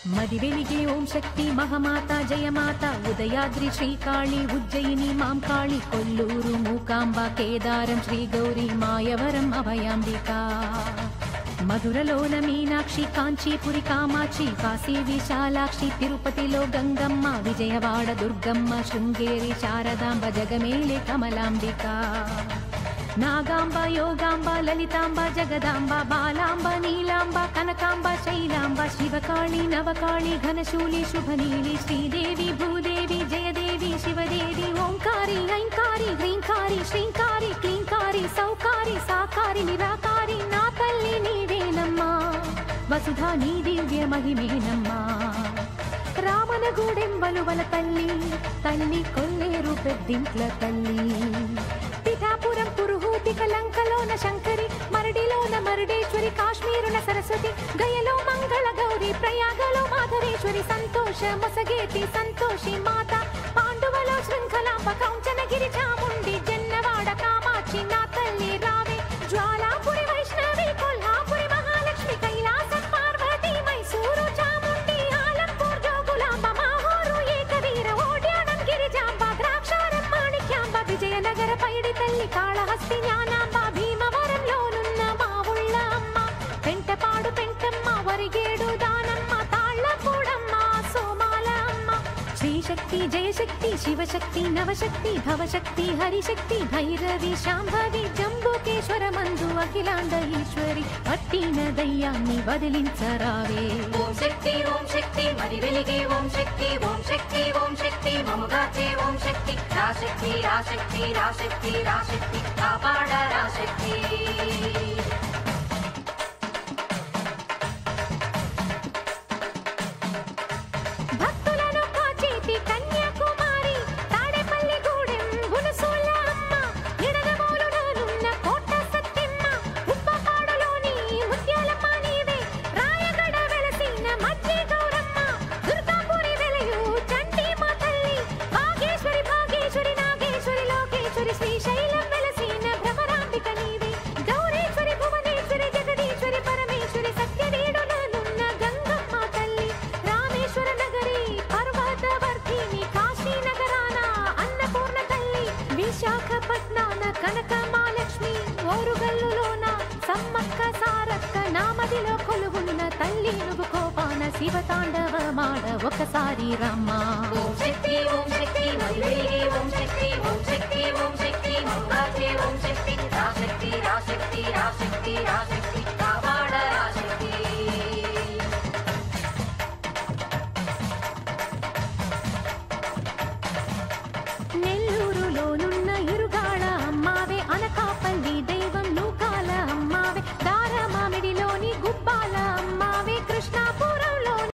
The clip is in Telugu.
మది వెలిగే ఓం శక్తి మహమాత జయమాత ఉదయాద్రి శ్రీకాళి ఉజ్జయిని మాంకాళి కొల్లూరు మూకాంబ కేదారం శ్రీ గౌరి మాయవరం అభయాంబిక మధురలోన మీనాక్షి కాంచీపురి కామాక్షి కాశీ విశాలాక్షి తిరుపతిలో గంగమ్మ విజయవాడ దుర్గమ్మ శృంగేరి శారదాంబ జగమేలే కమలాంబిక నాగాంబ యోగాంబ లలితాంబ జగదాంబ బాలాంబ నీలాంబ కనకాంబ శైలాంబ శివకాళి నవకాళి ఘనశూలి శుభనీలి శ్రీదేవి భూదేవి జయదేవి శివదేవి ఓంకారి ఐంకారి హ్రీంకారి శ్రీంకారి క్లీంకారి సౌకారి సాకారి నిరాకారి నా తల్లి నీవేనమ్మా వసుధా నీ దివ్య మహిమేనమ్మా రామన గూడెంబలువల తల్లి తల్లి కొల్లేరు పెద్దింట్ల తల్లి పిఠాపురం పురుహూతి కలంకలోన శంకరి మరడిలోన మరుడేశ్వరి కాశ్మీరున సరస్వతి గయలో మంగళ గౌరి ప్రయాగలో మాధవేశ్వరి సంతోష మొసగేటి సంతోషి మాత పాండువలో శృంఖలాంబ కౌంచనగిరి చాముండి జన్నవాడ కామాక్షి నా తల్లి రావే జ్వాలాపురి వైష్ణవి కొల్హాపురి మహాలక్ష్మి కైలాసం పార్వతి మైసూరు చాముండి ఆలంపూర్ జోగులాంబ మాహూరు ఏకవీర ఓడ్యానం గిరిజాంబ ద్రాక్షారం మాణిక్యాంబ విజయనగర పైడి తల్లి కాళహస్తి జ్ఞానాంబ భీమవరంలోనున్న మా ఉళ్ళ అమ్మ పెంటపాడు పెంటమ్మ వరిగేడు దానమ్మ తాళ్ళపూడమ్మ సోమాల అమ్మ శ్రీశక్తి జయశక్తి శివశక్తి నవశక్తి భవశక్తి హరిశక్తి భైరవి శాంభవి జంబుకేశ్వర మందు అఖిలాండ ఈశ్వరి పట్టిన దయ్యాన్ని వదిలించరావే ఓం శక్తి ఓం శక్తి మరి వెలిగే ఓం శక్తి ఓం శక్తి ఓం శక్తి మముగాచే ఓం శక్తి రాశక్తి రాశక్తి రాశక్తి రాశక్తి కాపాడ రాశక్తి భక్తులను కాచేటి కన్యాకుమారి తాడేపల్లి గూడెం బునసోల అమ్మ ఎడగమూలులోనున్న కోట సత్యమ్మ ఉప్పపాడులోని ముత్యాలమ్మ నీవే రాయగడ వెలసిన మధ్య గౌరమ్మ దుర్గాపురి వెలయు చండి మా తల్లి భాగేశ్వరి భాగేశ్వరి నాగేశ్వరి లోకేశ్వరి శ్రీశైలం వెలసిన భ్రమరాంబిక నీవే గౌరేశ్వరి భువనేశ్వరి జగదీశ్వరి పరమేశ్వరి సత్యవేడులనున్న గంగమ్మ తల్లి రామేశ్వర నగరి పర్వతవర్ధిని కాశీ నగరాన అన్నపూర్ణ తల్లి విశాఖపట్నాన కనక మహాలక్ష్మి ఓరుగల్లులోన సమ్మక్క సారక్క నామదిలో కొలువున్న తల్లి నువ్వు కోపాన శివ తాండవ మాడ ఒకసారి రమ్మా ఓం శక్తి ఓం శక్తి మరి వెలిగే ఓం శక్తి ఓం శక్తి ఓం శక్తి మముగాచే ఓం శక్తి రాశక్తి రాశక్తి రాశక్తి రాశక్తి